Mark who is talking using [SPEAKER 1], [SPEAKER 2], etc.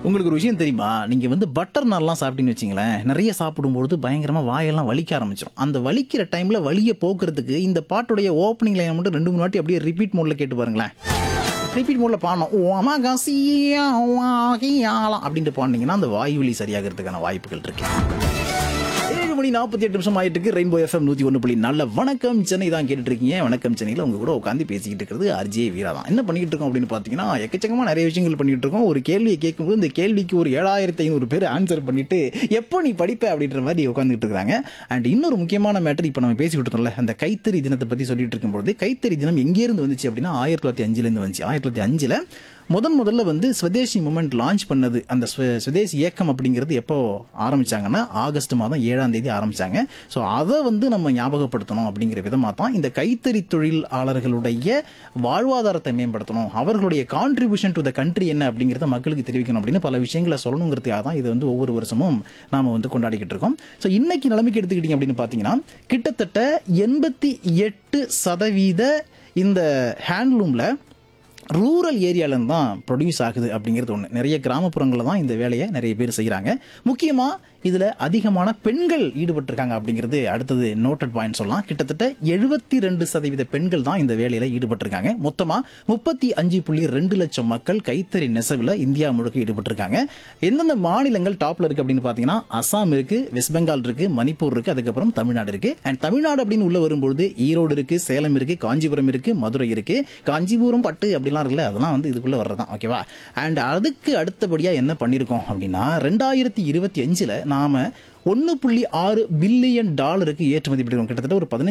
[SPEAKER 1] உங்களுக்கு ஒரு விஷயம் தெரியுமா நீங்க வந்து பட்டர் நான்லாம் சாப்பிட்டீங்கன்னு வச்சிங்களேன் நிறைய சாப்பிடும்போது பயங்கரமா வாயெல்லாம் வலிக்க ஆரம்பிச்சிடும் அந்த வலிக்கிற டைம்ல வலியை போக்குறதுக்கு இந்த பாட்டுடைய ஓப்பனிங் லைனை மட்டும் ரெண்டு மூணு வாட்டி அப்படியே ரிப்பீட் மோட்ல கேட்டு பாருங்களேன் ரிப்பீட் மோட்ல பாடணும் ஓ அம்மா கசியா அப்படின்ட்டு பாடினீங்கன்னா அந்த வாயு வலி சரியாகிறதுக்கான வாய்ப்புகள் இருக்கு ஏழு மணி நாற்பத்தி எட்டு நிமிஷம் ஆயிட்டு இருக்கு ரெயின்போ எஃப்எம் நூத்தி ஒன்று புள்ளி நல்ல வணக்கம் சென்னை தான் கேட்டுட்டு இருக்கீங்க வணக்கம் சென்னையில் உங்க கூட உட்காந்து பேசிக்கிட்டு இருக்கிறது ஆர்ஜே வீரா தான் என்ன பண்ணிட்டு இருக்கோம் அப்படின்னு பார்த்தீங்கன்னா எக்கச்சக்கமா நிறைய விஷயங்கள் பண்ணிட்டு இருக்கோம் ஒரு கேள்வியை கேட்கும்போது இந்த கேள்விக்கு ஒரு ஏழாயிரத்தி ஐநூறு பேர் ஆன்சர் பண்ணிட்டு எப்போ நீ படிப்ப அப்படின்ற மாதிரி உட்காந்துட்டு இருக்காங்க அண்ட் இன்னொரு முக்கியமான மேட்டர் இப்போ நம்ம பேசிக்கிட்டு இருக்கோம்ல அந்த கைத்தறி தினத்தை பத்தி சொல்லிட்டு இருக்கும்போது கைத்தறி தினம் எங்கேருந்து வந்துச்சு அப்படின்னா ஆயிரத்தி தொள்ளாயிரத்தி அஞ்சுலேருந்து வந்துச்சு ஆயிரத்தி தொள்ளாயிரத்தி அஞ்சுல முதன் முதல்ல வந்து ஸ்வதேசி மூமெண்ட் லான்ச் பண்ணது அந்த ஸ்வ- ஸ்வதேசி இயக்கம் அப்படிங்கிறது எப்போ ஆரம்பிச்சாங்கன்னா ஆகஸ்ட் மாதம் ஏழாம் தேதி ஆரம்பிச்சாங்க ஸோ அதை வந்து நம்ம ஞாபகப்படுத்தணும் அப்படிங்கிற விதமாக தான் இந்த கைத்தறி தொழிலாளர்களுடைய வாழ்வாதாரத்தை மேம்படுத்தணும் அவர்களுடைய கான்ட்ரிபியூஷன் டு த கண்ட்ரி என்ன அப்படிங்கிறத மக்களுக்கு தெரிவிக்கணும் அப்படின்னு பல விஷயங்களை சொல்லணுங்கிறதுக்காக தான் இது வந்து ஒவ்வொரு வருஷமும் நாம வந்து கொண்டாடிக்கிட்டு இருக்கோம் ஸோ இன்னைக்கு நிலைமைக்கு எடுத்துக்கிட்டீங்க அப்படின்னு பார்த்தீங்கன்னா கிட்டத்தட்ட எண்பத்தி எட்டு சதவீத இந்த ஹேண்ட்லூமில் ரூரல் ஏரியாவிலேருந்து தான் ப்ரொடியூஸ் ஆகுது அப்படிங்கிறது ஒன்று நிறைய கிராமப்புறங்களில் தான் இந்த வேலையை நிறைய பேர் செய்கிறாங்க முக்கியமாக இதில் அதிகமான பெண்கள் ஈடுபட்டிருக்காங்க அப்படிங்கிறது அடுத்தது நோட்டட் பாயிண்ட் சொல்லலாம் கிட்டத்தட்ட எழுபத்தி ரெண்டு சதவீத பெண்கள் தான் இந்த வேலையில் ஈடுபட்டிருக்காங்க மொத்தமாக முப்பத்தி அஞ்சு புள்ளி ரெண்டு லட்சம் மக்கள் கைத்தறி நெசவில் இந்தியா முழுக்க ஈடுபட்டிருக்காங்க எந்தெந்த மாநிலங்கள் டாப்ல இருக்கு அப்படின்னு பார்த்தீங்கன்னா அசாம் இருக்கு வெஸ்ட் பெங்கால் இருக்கு மணிப்பூர் இருக்கு அதுக்கப்புறம் தமிழ்நாடு இருக்கு அண்ட் தமிழ்நாடு அப்படின்னு உள்ள வரும்பொழுது ஈரோடு இருக்கு சேலம் இருக்கு காஞ்சிபுரம் இருக்கு மதுரை இருக்கு காஞ்சிபுரம் பட்டு அப்படிலாம் இருக்குல்ல அதெல்லாம் வந்து இதுக்குள்ள வர்றதான் ஓகேவா அண்ட் அதுக்கு அடுத்தபடியா என்ன பண்ணியிருக்கோம் அப்படின்னா ரெண்டாயிரத்தி இருபத்தி அஞ்சுல நாம ஒன்று புள்ளி ஆறு பில்லியன் டாலருக்கு ஏற்றுமதி பண்ணிருக்கோம் கிட்டத்தட்ட ஒரு பதினஞ்சு